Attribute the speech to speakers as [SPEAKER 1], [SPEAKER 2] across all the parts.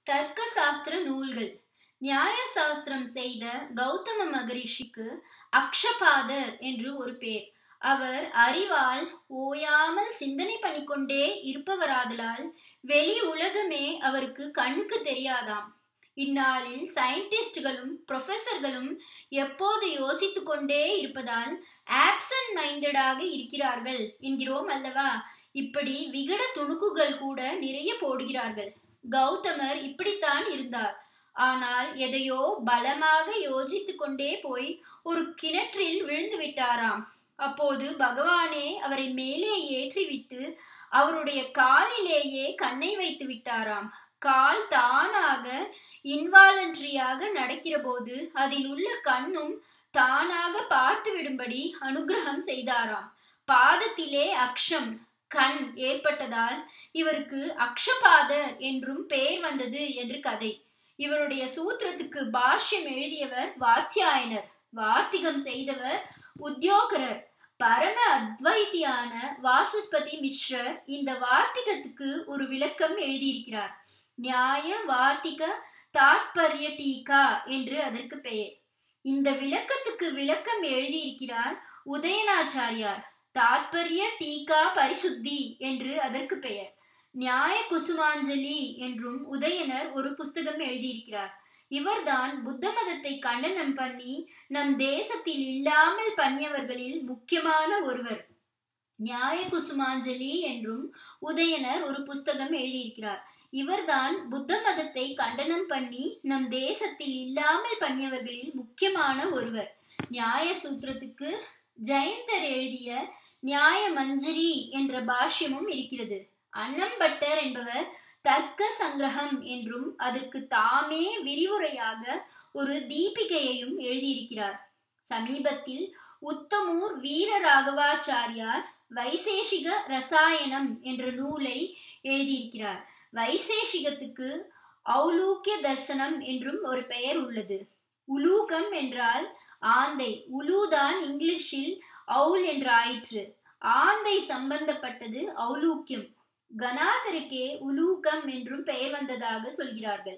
[SPEAKER 1] தர்க்க சாஸ்திர நூல்கள் நியாய சாஸ்திரம் செய்த கௌதம மகரிஷிக்கு அக்ஷபாதர் என்று ஒரு பேர் அவர் அறிவால் ஓயாமல் சிந்தனை பண்ணிக்கொண்டே இருப்பவராதலால் வெளி உலகமே அவருக்கு கண்ணுக்கு தெரியாதாம் இந்நாளில் சயின்டிஸ்டுகளும் ப்ரொஃபஸர்களும் எப்போது யோசித்துக் கொண்டே இருப்பதால் ஆப்சன்ட் மைண்டடாக இருக்கிறார்கள் என்கிறோம் அல்லவா இப்படி விகட துணுக்குகள் கூட நிறைய போடுகிறார்கள் கௌதமர் இப்படித்தான் இருந்தார் ஆனால் எதையோ பலமாக யோசித்துக் கொண்டே போய் ஒரு கிணற்றில் விழுந்து விட்டாராம் அப்போது பகவானே அவரை மேலே ஏற்றிவிட்டு அவருடைய காலிலேயே கண்ணை வைத்து விட்டாராம் கால் தானாக இன்வாலன்ட்ரியாக நடக்கிற போது அதில் உள்ள கண்ணும் தானாக பார்த்து விடும்படி அனுகிரகம் செய்தாராம் பாதத்திலே அக்ஷம் கண் ஏற்பட்டதால் இவருக்கு அக்ஷபாதர் என்றும் பெயர் வந்தது என்று கதை இவருடைய சூத்திரத்துக்கு பாஷ்யம் எழுதியவர் வாத்யாயனர் வார்த்திகம் செய்தவர் உத்தியோகரர் பரம அத்வைத்தியான வாசஸ்பதி மிஸ்ரர் இந்த வார்த்திகத்துக்கு ஒரு விளக்கம் எழுதியிருக்கிறார் நியாய வார்த்திக தாத்பரிய டீகா என்று அதற்கு பெயர் இந்த விளக்கத்துக்கு விளக்கம் எழுதியிருக்கிறார் உதயநாச்சாரியார் தாத்பரிய டீகா பரிசுத்தி என்று அதற்கு பெயர் நியாய குசுமாஞ்சலி என்றும் உதயனர் ஒரு புஸ்தகம் எழுதியிருக்கிறார் இவர்தான் புத்த மதத்தை கண்டனம் பண்ணி நம் தேசத்தில் இல்லாமல் பண்ணியவர்களில் முக்கியமான ஒருவர் நியாய குசுமாஞ்சலி என்றும் உதயனர் ஒரு புஸ்தகம் எழுதியிருக்கிறார் இவர்தான் புத்த மதத்தை கண்டனம் பண்ணி நம் தேசத்தில் இல்லாமல் பண்ணியவர்களில் முக்கியமான ஒருவர் நியாய சூத்திரத்துக்கு ஜெயந்தர் எழுதிய நியாய மஞ்சரி என்ற பாஷ்யமும் இருக்கிறது அன்னம்பட்டர் என்பவர் தர்க்க சங்கிரகம் என்றும் அதற்கு தாமே விரிவுரையாக ஒரு தீபிகையையும் எழுதியிருக்கிறார் சமீபத்தில் உத்தமூர் வீரராகவாச்சாரியார் வைசேஷிக ரசாயனம் என்ற நூலை எழுதியிருக்கிறார் வைசேஷிகத்துக்கு ஔலூக்கிய தர்சனம் என்றும் ஒரு பெயர் உள்ளது உலூகம் என்றால் ஆந்தை உலூதான் இங்கிலீஷில் அவுல் என்று ஆயிற்று ஆந்தை சம்பந்தப்பட்டது ஔலூக்கியம் கணாதருக்கே உலூக்கம் என்றும் பெயர் வந்ததாக சொல்கிறார்கள்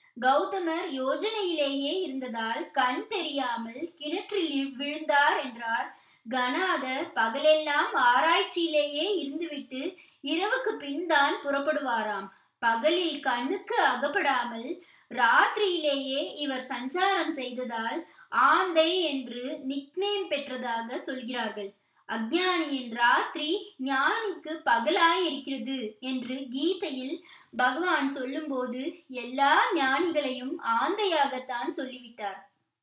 [SPEAKER 1] கௌதமர் யோஜனையிலேயே இருந்ததால் கண் தெரியாமல் கிணற்றில் விழுந்தார் என்றார் கணாதர் பகலெல்லாம் ஆராய்ச்சியிலேயே இருந்துவிட்டு இரவுக்கு பின் தான் புறப்படுவாராம் பகலில் கண்ணுக்கு அகப்படாமல் ராத்திரியிலேயே இவர் சஞ்சாரம் செய்ததால் ஆந்தை என்று நிக்னேம் பெற்றதாக சொல்கிறார்கள் அஜ்ஞானியின் ராத்திரி ஞானிக்கு பகலாய் இருக்கிறது என்று கீதையில் பகவான் சொல்லும்போது எல்லா ஞானிகளையும் ஆந்தையாகத்தான் சொல்லிவிட்டார்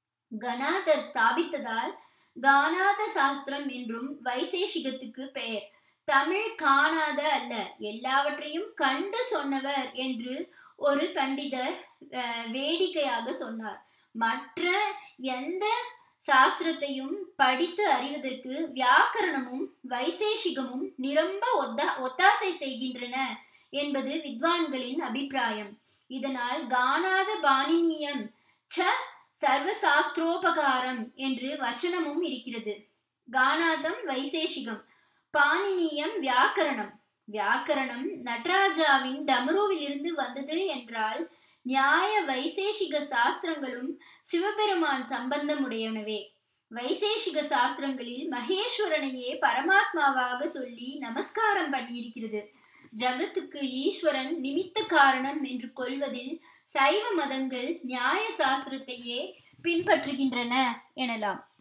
[SPEAKER 1] கணாதர் ஸ்தாபித்ததால் கானாத சாஸ்திரம் என்றும் வைசேஷிகத்துக்கு பெயர் தமிழ் காணாத அல்ல எல்லாவற்றையும் கண்டு சொன்னவர் என்று ஒரு பண்டிதர் வேடிக்கையாக சொன்னார் மற்ற எந்த சாஸ்திரத்தையும் படித்து அறிவதற்கு வியாக்கரணமும் வைசேஷிகமும் நிரம்ப ஒத்தா ஒத்தாசை செய்கின்றன என்பது வித்வான்களின் அபிப்பிராயம் இதனால் கானாத பாணினியம் ச சர்வசாஸ்திரோபகாரம் என்று வச்சனமும் இருக்கிறது கானாதம் வைசேஷிகம் பாணினியம் வியாக்கரணம் வியாக்கரணம் நடராஜாவின் டமருவிலிருந்து வந்தது என்றால் நியாய வைசேஷிக சாஸ்திரங்களும் சிவபெருமான் சம்பந்தமுடையனவே வைசேஷிக சாஸ்திரங்களில் மகேஸ்வரனையே பரமாத்மாவாக சொல்லி நமஸ்காரம் பண்ணியிருக்கிறது ஜகத்துக்கு ஈஸ்வரன் நிமித்த காரணம் என்று கொள்வதில் சைவ மதங்கள் நியாய சாஸ்திரத்தையே பின்பற்றுகின்றன எனலாம்